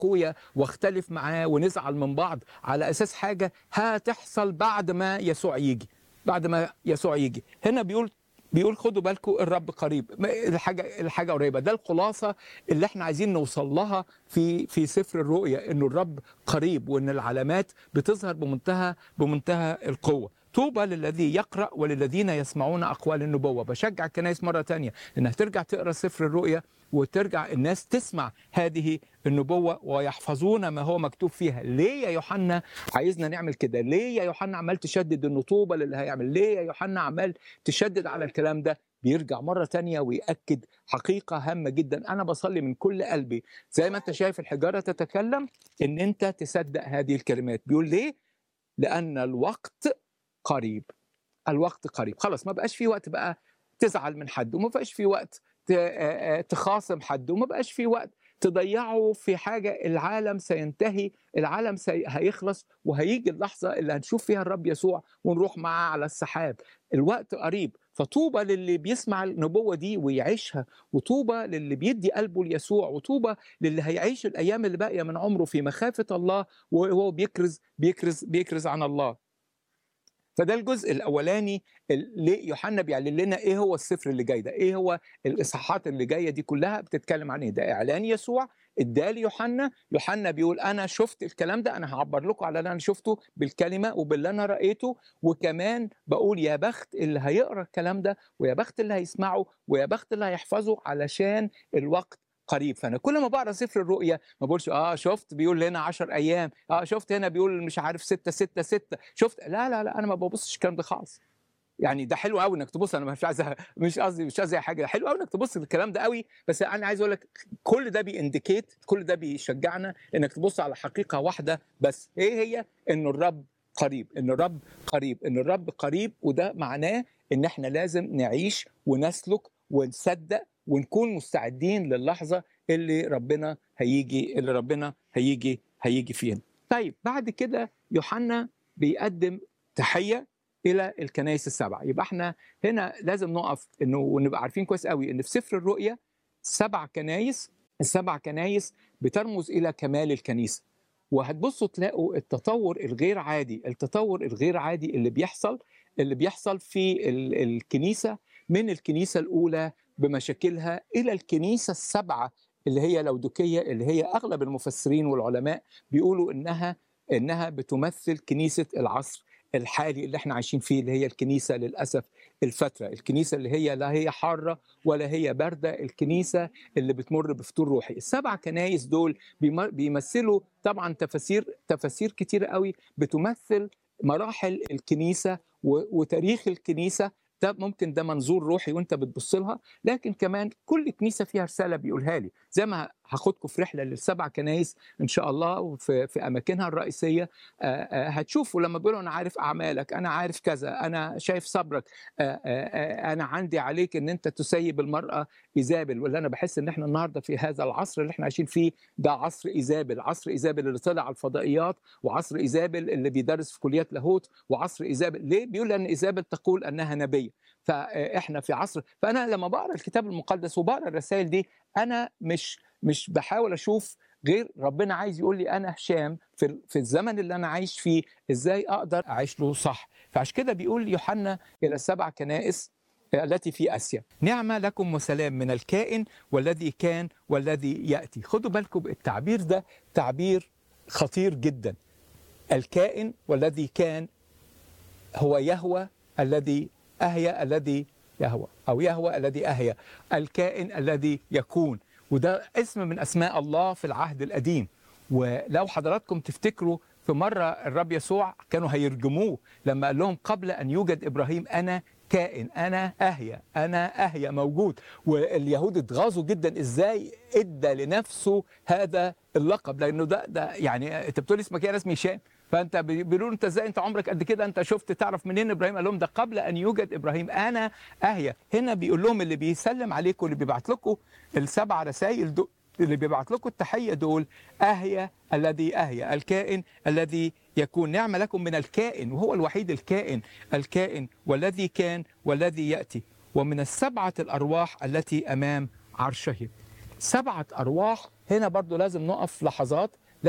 اخويا واختلف معاه ونزعل من بعض على اساس حاجه هتحصل بعد ما يسوع يجي بعد ما يسوع يجي هنا بيقول بيقول خدوا بالكم الرب قريب ما- الحاجه الحاجه قريبه ده الخلاصه اللي احنا عايزين نوصل لها في في سفر الرؤيا انه الرب قريب وان العلامات بتظهر بمنتهى بمنتهى القوه طوبى للذي يقرا وللذين يسمعون اقوال النبوه بشجع الكنائس مره تانية انها ترجع تقرا سفر الرؤيا وترجع الناس تسمع هذه النبوه ويحفظون ما هو مكتوب فيها ليه يا يوحنا عايزنا نعمل كده ليه يا يوحنا عمال تشدد انه طوبى للي هيعمل ليه يا يوحنا عمال تشدد على الكلام ده بيرجع مرة تانية ويأكد حقيقة هامة جدا أنا بصلي من كل قلبي زي ما أنت شايف الحجارة تتكلم إن أنت تصدق هذه الكلمات بيقول ليه؟ لأن الوقت قريب الوقت قريب خلاص ما بقاش في وقت بقى تزعل من حد وما بقاش في وقت ت- آه، آه، تخاصم حد وما بقاش في وقت تضيعه في حاجة العالم سينتهي العالم سي... هيخلص وهيجي اللحظة اللي هنشوف فيها الرب يسوع ونروح معاه على السحاب الوقت قريب فطوبى للي بيسمع النبوة دي ويعيشها وطوبى للي بيدي قلبه ليسوع وطوبى للي هيعيش الأيام اللي باقية من عمره في مخافة الله وهو بيكرز بيكرز بيكرز عن الله فده الجزء الاولاني اللي يوحنا بيعلن لنا ايه هو السفر اللي جاي ده ايه هو الاصحاحات اللي جايه دي كلها بتتكلم عن ايه ده اعلان يسوع اداه ليوحنا يوحنا بيقول انا شفت الكلام ده انا هعبر لكم على اللي انا شفته بالكلمه وباللي انا رايته وكمان بقول يا بخت اللي هيقرا الكلام ده ويا بخت اللي هيسمعه ويا بخت اللي هيحفظه علشان الوقت قريب فانا كل ما بقرا سفر الرؤيا ما بقولش اه شفت بيقول هنا 10 ايام اه شفت هنا بيقول مش عارف 6 6 6 شفت لا لا لا انا ما ببصش الكلام ده خالص يعني ده حلو قوي انك تبص انا مش عايز مش قصدي مش قصدي حاجه حلو قوي انك تبص للكلام ده قوي بس انا عايز اقول لك كل ده بينديكيت كل ده بيشجعنا انك تبص على حقيقه واحده بس ايه هي انه الرب قريب ان الرب قريب ان الرب قريب وده معناه ان احنا لازم نعيش ونسلك ونصدق ونكون مستعدين للحظه اللي ربنا هيجي اللي ربنا هيجي هيجي فيها طيب بعد كده يوحنا بيقدم تحيه الى الكنائس السبع يبقى احنا هنا لازم نقف انه ونبقى عارفين كويس قوي ان في سفر الرؤيا سبع كنايس السبع كنايس بترمز الى كمال الكنيسه وهتبصوا تلاقوا التطور الغير عادي التطور الغير عادي اللي بيحصل اللي بيحصل في ال- الكنيسه من الكنيسه الاولى بمشاكلها الى الكنيسه السبعه اللي هي لودوكيه اللي هي اغلب المفسرين والعلماء بيقولوا انها انها بتمثل كنيسه العصر الحالي اللي احنا عايشين فيه اللي هي الكنيسه للاسف الفتره الكنيسه اللي هي لا هي حاره ولا هي بارده الكنيسه اللي بتمر بفتور روحي السبع كنايس دول بيم- بيمثلوا طبعا تفاسير تفاسير كتيره قوي بتمثل مراحل الكنيسه و- وتاريخ الكنيسه ده ممكن ده منظور روحي وانت بتبص لها لكن كمان كل كنيسه فيها رساله بيقولها لي زي ما هاخدكم في رحله للسبع كنايس ان شاء الله في في اماكنها الرئيسيه آه، آه، هتشوفوا لما بيقولوا انا عارف اعمالك انا عارف كذا انا شايف صبرك آه، آه، آه، انا عندي عليك ان انت تسيب المراه ايزابل واللي انا بحس ان احنا النهارده في هذا العصر اللي احنا عايشين فيه ده عصر ايزابل عصر ايزابل اللي طلع على الفضائيات وعصر ايزابل اللي بيدرس في كليات لاهوت وعصر ايزابل ليه بيقول ان ايزابل تقول انها نبيه فاحنا في عصر فانا لما بقرا الكتاب المقدس وبقرا الرسائل دي انا مش مش بحاول اشوف غير ربنا عايز يقول لي انا هشام في في الزمن اللي انا عايش فيه ازاي اقدر اعيش له صح فعشان كده بيقول يوحنا الى السبع كنائس التي في اسيا نعمه لكم وسلام من الكائن والذي كان والذي ياتي خدوا بالكم التعبير ده تعبير خطير جدا الكائن والذي كان هو يهوى الذي أهيا الذي يهوى أو يهوى الذي أهيا الكائن الذي يكون وده اسم من أسماء الله في العهد القديم ولو حضراتكم تفتكروا في مرة الرب يسوع كانوا هيرجموه لما قال لهم قبل أن يوجد إبراهيم أنا كائن أنا أهيا أنا أهيا موجود واليهود اتغاظوا جدا إزاي إدى لنفسه هذا اللقب لأنه ده ده يعني أنت بتقول اسمك إيه أنا اسمي هشام فانت بي- بيقولوا انت ازاي انت عمرك قد كده انت شفت تعرف منين ابراهيم قال لهم ده قبل ان يوجد ابراهيم انا اهيا هنا بيقول لهم اللي بيسلم عليكم اللي بيبعت لكم السبع رسائل دول اللي بيبعت لكم التحيه دول اهيا الذي اهيا الكائن الذي يكون نعمه لكم من الكائن وهو الوحيد الكائن الكائن والذي كان والذي ياتي ومن السبعه الارواح التي امام عرشه سبعه ارواح هنا برضو لازم نقف لحظات